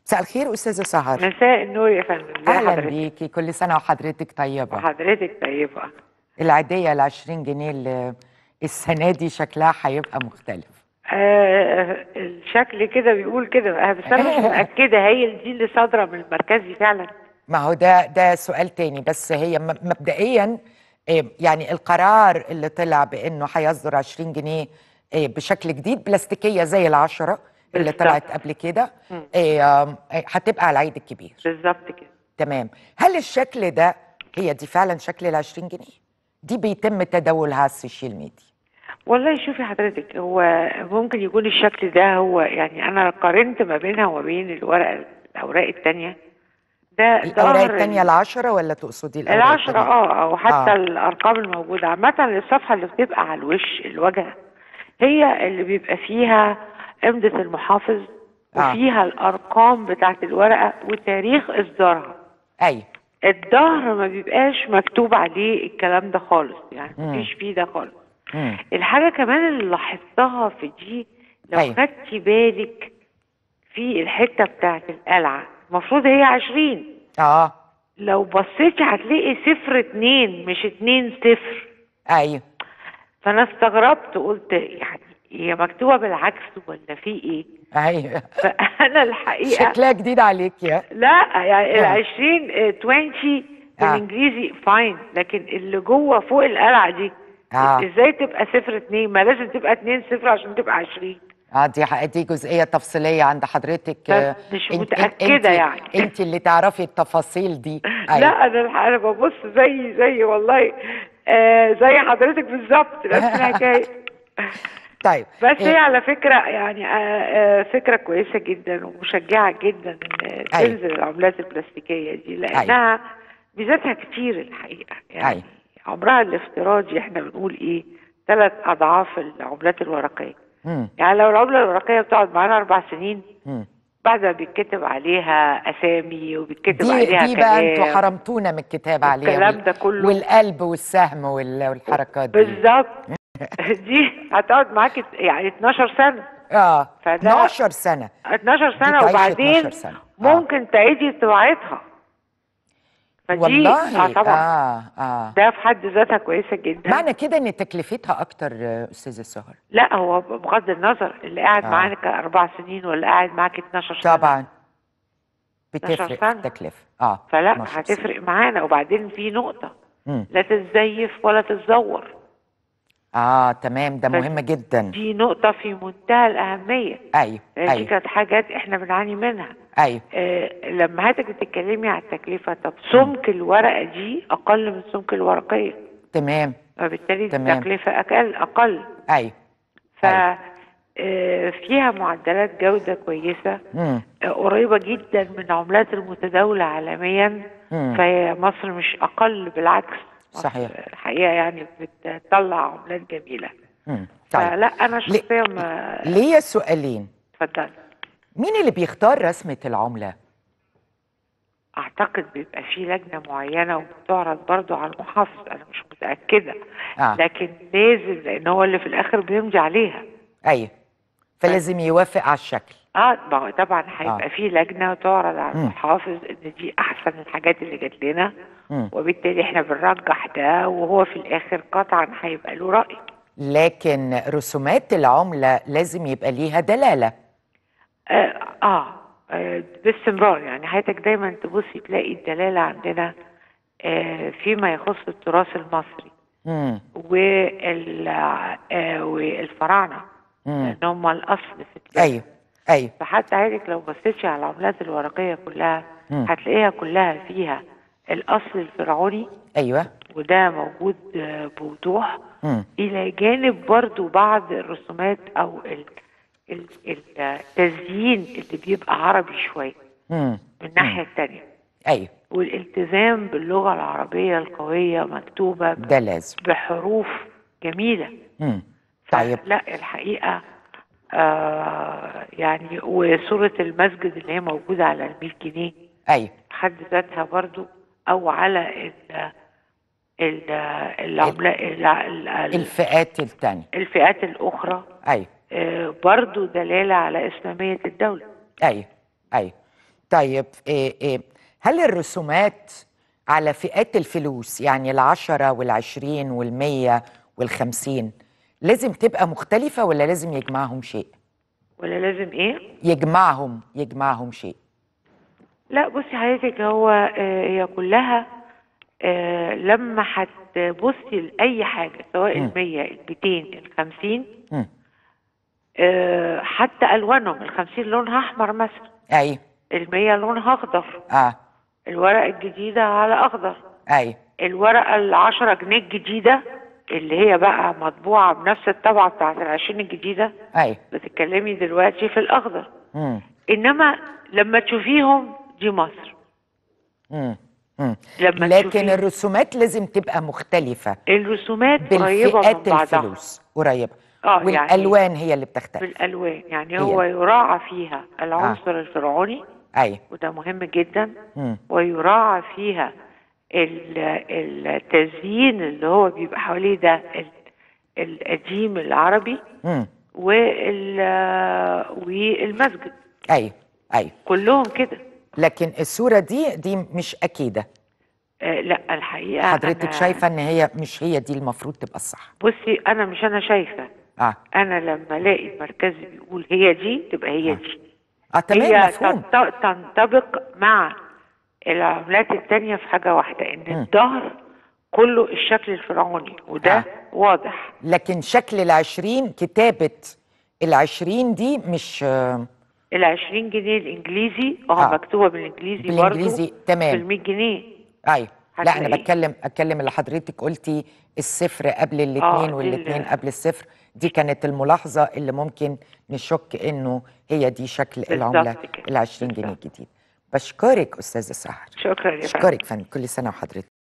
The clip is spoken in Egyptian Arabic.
مساء الخير استاذه سهر مساء النور يا فندم ازي اهلا حضرتك؟ بيكي كل سنه وحضرتك طيبه وحضرتك طيبة العاديه ال 20 جنيه اللي السنه دي شكلها هيبقى مختلف آه الشكل كده بيقول كده آه، بس انا مش متأكدة هي دي اللي صادرة من المركزي فعلا ما هو ده ده سؤال تاني بس هي م- مبدئيا آه، يعني القرار اللي طلع بانه هيصدر 20 جنيه آه، بشكل جديد بلاستيكيه زي العشرة اللي بالظبط. طلعت قبل كده آه، آم، آه، هتبقى على العيد الكبير بالظبط كده تمام هل الشكل ده هي دي فعلا شكل ال 20 جنيه دي بيتم تداولها على السوشيال ميديا والله شوفي حضرتك هو ممكن يكون الشكل ده هو يعني انا قارنت ما بينها وما بين الورقة الأوراق التانية ده الاوراق ظهر الثانيه العشرة ولا تقصدي الاوراق العشرة التانية؟ اه او حتى آه. الارقام الموجودة عامة الصفحة اللي بتبقى على الوش الوجه هي اللي بيبقى فيها امضة المحافظ آه. وفيها الارقام بتاعت الورقة وتاريخ اصدارها ايوه الظهر ما بيبقاش مكتوب عليه الكلام ده خالص يعني مم. مفيش فيه ده خالص مم. الحاجة كمان اللي لاحظتها في دي لو أيوة. خدتي بالك في الحتة بتاعت القلعة المفروض هي عشرين اه لو بصيتي هتلاقي صفر اتنين مش اتنين صفر ايوه فانا استغربت قلت يعني هي مكتوبة بالعكس ولا في ايه ايوه فانا الحقيقة شكلها جديد عليك يا لا يعني آه. العشرين اه 20 آه. بالانجليزي فاين لكن اللي جوه فوق القلعة دي آه. ازاي تبقى صفر اتنين ما لازم تبقى اتنين صفر عشان تبقى عشرين اه دي ح- دي جزئيه تفصيليه عند حضرتك آه، مش انت- متأكدة انت يعني. انت اللي تعرفي التفاصيل دي أيوة. لا انا الح- انا ببص زي زي والله آه زي حضرتك بالظبط نفس الحكايه طيب بس هي إيه، على فكره يعني آه آه فكره كويسه جدا ومشجعه جدا ان أيوة. تنزل العملات البلاستيكيه دي لانها ميزاتها كتير الحقيقه يعني أيوة. عمرها الافتراضي احنا بنقول ايه ثلاث اضعاف العملات الورقيه مم. يعني لو العمله الورقيه بتقعد معانا اربع سنين مم. بعد ما بيتكتب عليها اسامي وبيتكتب دي عليها دي بقى انتوا كلام. حرمتونا من الكتاب عليها والكلام وال- ده كله. والقلب والسهم وال- والحركات دي بالظبط دي هتقعد معاكي يعني 12 سنه اه فده- 12 سنه 12 سنه تعيش وبعدين 12 سنة. آه. ممكن تعيدي طباعتها فدي والله اه طبعا اه اه ده في حد ذاتها كويسه جدا معنى كده ان تكلفتها اكتر آه، استاذه سهر لا هو بغض النظر اللي قاعد آه. معاك اربع سنين ولا قاعد معاك 12 سنه طبعا 12 بتفرق في سنة. التكلفه اه فلا 12 سنة. هتفرق معانا وبعدين في نقطه مم. لا تتزيف ولا تتزور اه تمام ده ف- مهم جدا دي نقطه في منتهى الاهميه ايوه لان دي ايوه كانت حاجات احنا بنعاني منها ايوه آه، لما حضرتك بتتكلمي على التكلفة طب سمك الورقة دي أقل من سمك الورقية تمام وبالتالي تمام. التكلفة أقل أقل ايوه ف أيوة. آه، فيها معدلات جودة كويسة مم. آه، قريبة جدا من العملات المتداولة عالميا مم. فهي مصر مش أقل بالعكس مصر صحيح. الحقيقة يعني بتطلع عملات جميلة مم. طيب فلا أنا شخصيا ما ليا سؤالين اتفضل مين اللي بيختار رسمه العمله اعتقد بيبقى في لجنه معينه وبتعرض برضو على المحافظ انا مش متاكده آه. لكن لازم لان هو اللي في الاخر بيمضي عليها ايوه فلازم يوافق على الشكل اه ما هو طبعا هيبقى آه. في لجنه تعرض على مم. المحافظ ان دي احسن الحاجات اللي جات لنا مم. وبالتالي احنا بنرجح ده وهو في الاخر قطعا هيبقى له راي لكن رسومات العمله لازم يبقى ليها دلاله آه, اه آه، باستمرار يعني حياتك دايما تبصي تلاقي الدلاله عندنا آه فيما يخص التراث المصري مم. وال آه، والفراعنه مم. لان هم الاصل في التاريخ ايوه ايوه فحتى عينك لو بصيتي على العملات الورقيه كلها مم. هتلاقيها كلها فيها الاصل الفرعوني ايوه وده موجود آه، بوضوح مم. الى جانب برضو بعض الرسومات او ال- ال- ال- التزيين اللي بيبقى عربي شويه مم. من الناحيه التانيه ايوه والالتزام باللغه العربيه القويه مكتوبه ب- ده لازم بحروف جميله مم. طيب لا الحقيقة آه يعني وصورة المسجد اللي هي موجودة على ال 100 جنيه ايوه حد ذاتها برضو أو على ال ال العملاء ال- ال- ال- الفئات الثانيه الفئات الأخرى ايوه آه برضو دلالة على إسلامية الدولة ايوه ايوه طيب إيه إيه هل الرسومات على فئات الفلوس يعني العشرة والعشرين والمية والخمسين لازم تبقى مختلفة ولا لازم يجمعهم شيء ولا لازم ايه يجمعهم يجمعهم شيء لا بصي حضرتك هو آه، هي كلها آه، لما هتبصي لأي حاجة سواء مم. المية الميتين الخمسين مم. آه، حتى ألوانهم الخمسين لونها أحمر مثلا أي المية لونها أخضر آه الورقة الجديدة على أخضر أي الورقة العشرة جنيه الجديدة اللي هي بقى مطبوعة بنفس الطبعة بتاعت العشرين الجديدة أي بتتكلمي دلوقتي في الأخضر مم. إنما لما تشوفيهم دي مصر مم. مم. لما لكن تشوفي- الرسومات لازم تبقى مختلفة الرسومات قريبة من بالفئات بعضها الفلوس قريبة آه، يعني- والألوان هي اللي بتختلف بالألوان يعني هي. هو يراعى فيها العنصر الفرعوني أي وده مهم جدا مم. ويراعى فيها ال- التزيين اللي هو بيبقى حواليه ده ال- القديم العربي مم. وال والمسجد أي أي كلهم كده لكن الصورة دي دي مش أكيدة آه لا الحقيقة حضرتك أنا- شايفة إن هي مش هي دي المفروض تبقى الصح بصي أنا مش أنا شايفة آه أنا لما ألاقي المركزي بيقول هي دي تبقى هي آه. دي آه تمام هي مفهوم تنط- تنطبق مع العملات التانية في حاجة واحدة إن مم. الظهر كله الشكل الفرعوني وده آه. واضح لكن شكل العشرين كتابة العشرين دي مش آه، العشرين جنيه الإنجليزي اه آه. مكتوبة بالإنجليزي برضو بالإنجليزي تمام بالمية جنيه أيوة لا أنا هتلاقيه. بتكلم أتكلم اللي حضرتك قلتي الصفر قبل الاتنين دي والاتنين ال- قبل الصفر دي كانت الملاحظة اللي ممكن نشك إنه هي دي شكل بالظبط العملة كده. العشرين جنيه بالظبط. الجديد بشكرك أستاذة سحر شكرا يا فندم بشكرك فندم كل سنة وحضرتك